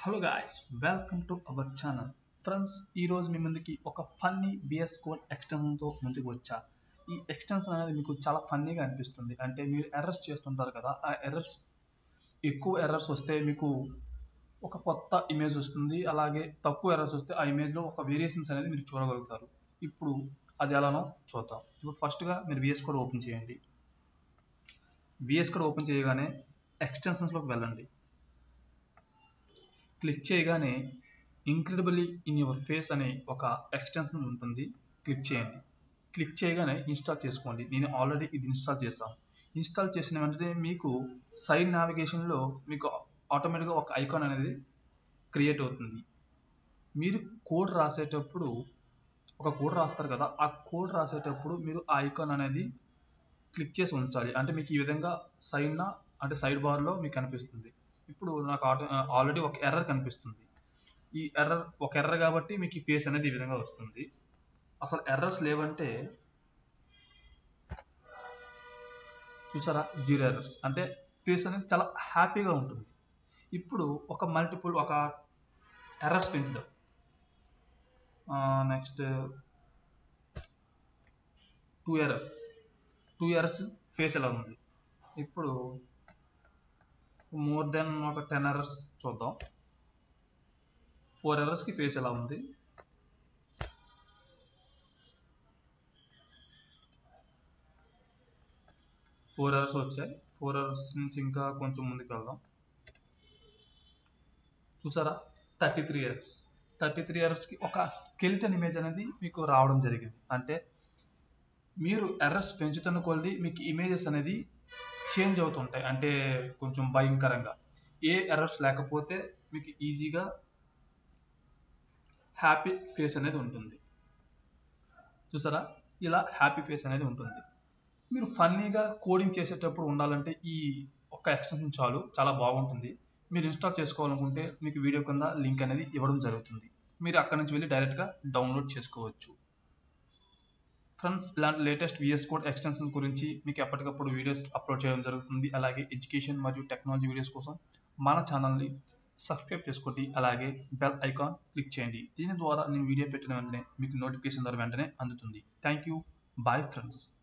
hello guys welcome to our channel friends ఈరోజు మీ ముందుకి ఒక ఫన్నీ బిఎస్ కోడ్ ఎక్స్టెన్షన్తో ముందుకు వచ్చా ఈ ఎక్స్టెన్షన్ అనేది మీకు చాలా ఫన్నీగా అనిపిస్తుంది అంటే మీరు ఎర్రర్స్ చేస్తుంటారు కదా ఆ ఎర్రర్స్ ఎక్కువ ఎర్రర్స్ వస్తే మీకు ఒక కొత్త ఇమేజ్ వస్తుంది అలాగే తక్కువ ఎర్రర్స్ వస్తే ఆ ఇమేజ్లో ఒక వేరియేషన్స్ అనేది మీరు చూడగలుగుతారు ఇప్పుడు అది ఎలానో చూద్దాం ఇప్పుడు ఫస్ట్గా మీరు విఎస్ కోడ్ ఓపెన్ చేయండి విఎస్ కోడ్ ఓపెన్ చేయగానే ఎక్స్టెన్షన్స్లోకి వెళ్ళండి క్లిక్ చేయగానే ఇంక్రెడిబుల్లీ ఇన్ యువర్ ఫేస్ అనే ఒక ఎక్స్టెన్షన్ ఉంటుంది క్లిక్ చేయండి క్లిక్ చేయగానే ఇన్స్టాల్ చేసుకోండి నేను ఆల్రెడీ ఇది ఇన్స్టాల్ చేశాను ఇన్స్టాల్ చేసిన వెంటనే మీకు సైడ్ నావిగేషన్లో మీకు ఆటోమేటిక్గా ఒక ఐకాన్ అనేది క్రియేట్ అవుతుంది మీరు కోడ్ రాసేటప్పుడు ఒక కోడ్ రాస్తారు కదా ఆ కోడ్ రాసేటప్పుడు మీరు ఆ ఐకాన్ అనేది క్లిక్ చేసి ఉంచాలి అంటే మీకు ఈ విధంగా సైడ్న అంటే సైడ్ బార్లో మీకు కనిపిస్తుంది ఇప్పుడు నాకు ఆటో ఆల్రెడీ ఒక ఎర్రర్ కనిపిస్తుంది ఈ ఎర్రర్ ఒక ఎర్రర్ కాబట్టి మీకు ఈ ఫేస్ అనేది ఈ విధంగా వస్తుంది అసలు ఎర్రర్స్ లేవంటే చూసారా జీరో ఎర్రర్స్ అంటే ఫేస్ అనేది చాలా హ్యాపీగా ఉంటుంది ఇప్పుడు ఒక మల్టిపుల్ ఒక ఎర్రర్స్ పెంచుదాం next two errors two years face ఎలా ఉంది ఇప్పుడు మోర్ దెన్ ఒక టెన్ ఎర్రర్స్ చూద్దాం ఫోర్ ఎర్రర్స్కి ఫేస్ ఎలా ఉంది ఫోర్ ఎర్రర్స్ వచ్చాయి ఫోర్ ఎర్రర్స్ నుంచి ఇంకా కొంచెం ముందుకు వెళ్దాం చూసారా thirty three years thirty three ఇయర్స్కి ఒక స్కెల్టన్ ఇమేజ్ అనేది మీకు రావడం జరిగింది అంటే మీరు ఎర్రర్స్ పెంచుతున్న కొలది మీకు ఇమేజెస్ అనేది చేంజ్ అవుతుంటాయి అంటే కొంచెం భయంకరంగా ఏ ఎర్రర్స్ లేకపోతే మీకు ఈజీగా హ్యాపీ ఫేస్ అనేది ఉంటుంది చూసారా ఇలా హ్యాపీ ఫేస్ అనేది ఉంటుంది మీరు ఫన్నీగా కోడింగ్ చేసేటప్పుడు ఉండాలంటే ఈ ఒక్క ఎక్స్టెన్షన్ చాలు చాలా బాగుంటుంది మీరు ఇన్స్టాల్ చేసుకోవాలనుకుంటే మీకు వీడియో కింద లింక్ అనేది ఇవ్వడం జరుగుతుంది మీరు అక్కడ నుంచి వెళ్ళి డైరెక్ట్గా డౌన్లోడ్ చేసుకోవచ్చు ఫ్రెండ్స్ ఇలాంటి లేటెస్ట్ విఎస్ కోడ్ ఎక్స్టెన్షన్ గురించి మీకు ఎప్పటికప్పుడు వీడియోస్ అప్లోడ్ చేయడం జరుగుతుంది అలాగే ఎడ్యుకేషన్ మరియు టెక్నాలజీ వీడియోస్ కోసం మన ఛానల్ని సబ్స్క్రైబ్ చేసుకోండి అలాగే బెల్ ఐకాన్ క్లిక్ చేయండి దీని ద్వారా నేను వీడియో పెట్టిన వెంటనే మీకు నోటిఫికేషన్ ద్వారా వెంటనే అందుతుంది థ్యాంక్ యూ బాయ్ ఫ్రెండ్స్